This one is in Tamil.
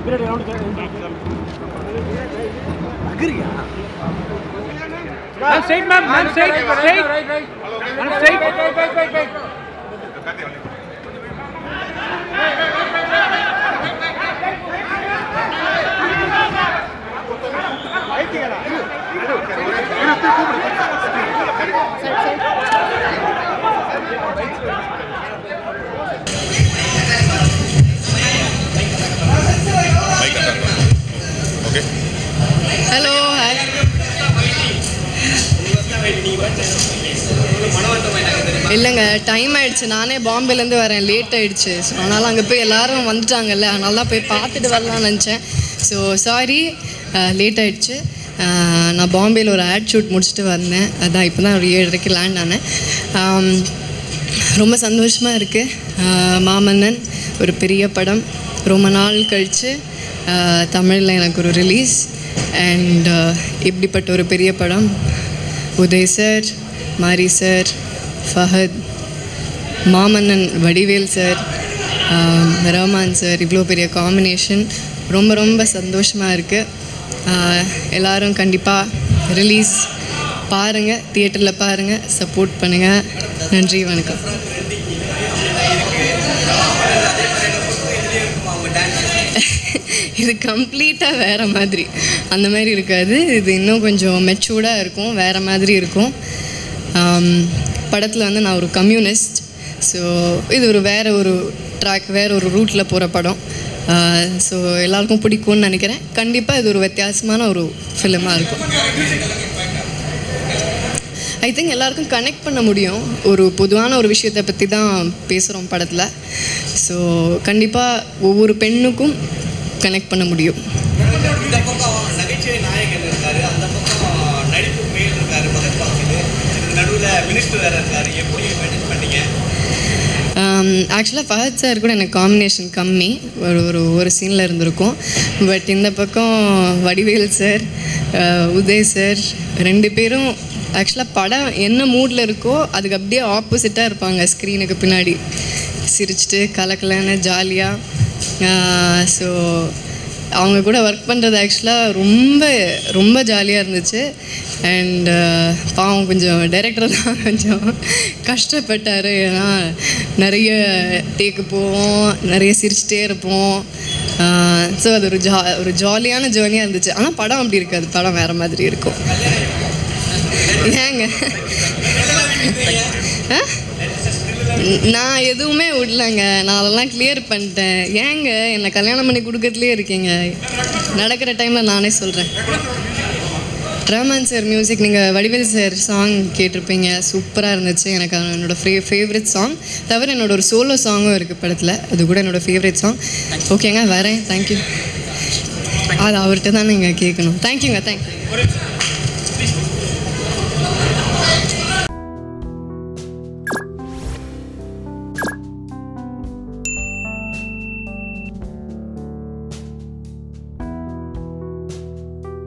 Ma'am, straight, ma'am, ma'am, straight, straight. Ma'am, straight. Okay hello hi இல்லைங்க டைம் ஆயிடுச்சு நானே பாம்பேலேருந்து வரேன் லேட் ஆயிடுச்சு ஸோ அதனால் அங்கே போய் எல்லாரும் வந்துட்டாங்கல்ல அதனால தான் போய் பார்த்துட்டு வரலாம்னு நினச்சேன் ஸோ சாரி லேட் ஆயிடுச்சு அஹ், நான் பாம்பேயில் ஒரு ஆட் ஷூட் முடிச்சுட்டு வந்தேன் அதான் இப்போ தான் ஒரு ஏழரைக்கு லேண்ட் ஆனேன் ஆம், ரொம்ப சந்தோஷமாக இருக்குது மாமன்னன் ஒரு பெரிய படம் ரொம்ப நாள் கழித்து தமிழில் எனக்கு ஒரு ரிலீஸ் அண்ட் இப்படிப்பட்ட ஒரு பெரிய படம் Udhay sir Mari sir Fahadh Maamannan Vadivel sir ஆம், ரஹ்மான் சார் இவ்வளோ பெரிய காம்பினேஷன் ரொம்ப ரொம்ப சந்தோஷமாக இருக்குது எல்லாரும் கண்டிப்பாக ரிலீஸ் பாருங்கள் தியேட்டரில் பாருங்கள் சப்போர்ட் பண்ணுங்கள் நன்றி வணக்கம் இது கம்ப்ளீட்டாக வேறு மாதிரி அந்த மாதிரி இருக்காது இது இன்னும் கொஞ்சம் மெச்சூர்டாக இருக்கும் வேறு மாதிரி இருக்கும் படத்தில் வந்து நான் ஒரு கம்யூனிஸ்ட் ஸோ இது ஒரு வேறு ஒரு ட்ராக் வேறு ஒரு ரூட்டில் போகிற படம் ஸோ எல்லாருக்கும் பிடிக்கும்னு நினைக்கிறேன் கண்டிப்பாக இது ஒரு வித்தியாசமான ஒரு ஃபிலிமாக இருக்கும் ஐ திங்க் எல்லாருக்கும் கனெக்ட் பண்ண முடியும் ஒரு பொதுவான ஒரு விஷயத்தை பற்றி தான் பேசுகிறோம் படத்தில் ஸோ கண்டிப்பாக ஒவ்வொரு பெண்ணுக்கும் கனெக்ட் பண்ண முடியும் இந்த பக்கம் நகைச்சுவை நாயகன் இருக்காரு அந்த பக்கம் நடிப்பு மேல் இருக்காரு பகத் பாசில் இதுக்கு நடுவில் மினிஸ்டர் வேற இருக்காரு எப்படி மேனேஜ் பண்ணீங்க ஆக்சுவலாக ஃபஹத் சார் கூட எனக்கு காம்பினேஷன் கம்மி ஒரு ஒரு ஒரு சீனில் இருந்திருக்கும் பட் இந்த பக்கம் வடிவேல் சார் உதய் சார் ரெண்டு பேரும் ஆக்சுவலாக படம் என்ன மூடில் இருக்கோ அதுக்கு அப்படியே ஆப்போசிட்டாக இருப்பாங்க ஸ்க்ரீனுக்கு பின்னாடி சிரிச்சிட்டு கலக்கலன்னு ஜாலியாக ஸோ அவங்க கூட ஒர்க் பண்ணுறது ஆக்சுவலாக ரொம்ப ரொம்ப ஜாலியாக இருந்துச்சு அண்ட் பாவம் கொஞ்சம் டைரக்டர் தான் கொஞ்சம் கஷ்டப்பட்டார் ஏன்னா நிறைய டேக்கு போவோம் நிறைய சிரிச்சிட்டே இருப்போம் ஸோ அது ஒரு ஜா ஒரு ஜாலியான ஜேர்னியாக இருந்துச்சு ஆனால் படம் அப்படி இருக்காது படம் வேறு மாதிரி இருக்கும் ஏங்க ஆ? நான் எதுவுமே விடலங்க நான் அதெல்லாம் கிளியர் பண்ணிட்டேன் ஏங்க என்னை கல்யாணம் பண்ணி கொடுக்கறதுலே இருக்கீங்க நடக்கிற டைமில் நானே சொல்கிறேன் ரஹ்மான் சார் மியூசிக் நீங்கள் வடிவேல் சார் சாங் கேட்டிருப்பீங்க சூப்பராக இருந்துச்சு எனக்கு அது என்னோட ஃபே ஃபேவரட் சாங் தவிர என்னோட ஒரு சோலோ சாங்கும் இருக்குது படத்தில் அது கூட என்னோட ஃபேவரட் சாங் ஓகேங்க வரேன் தேங்க்யூ அது அவர்கிட்ட தான் நீங்கள் கேட்கணும் தேங்க்யூங்க தேங்க்யூ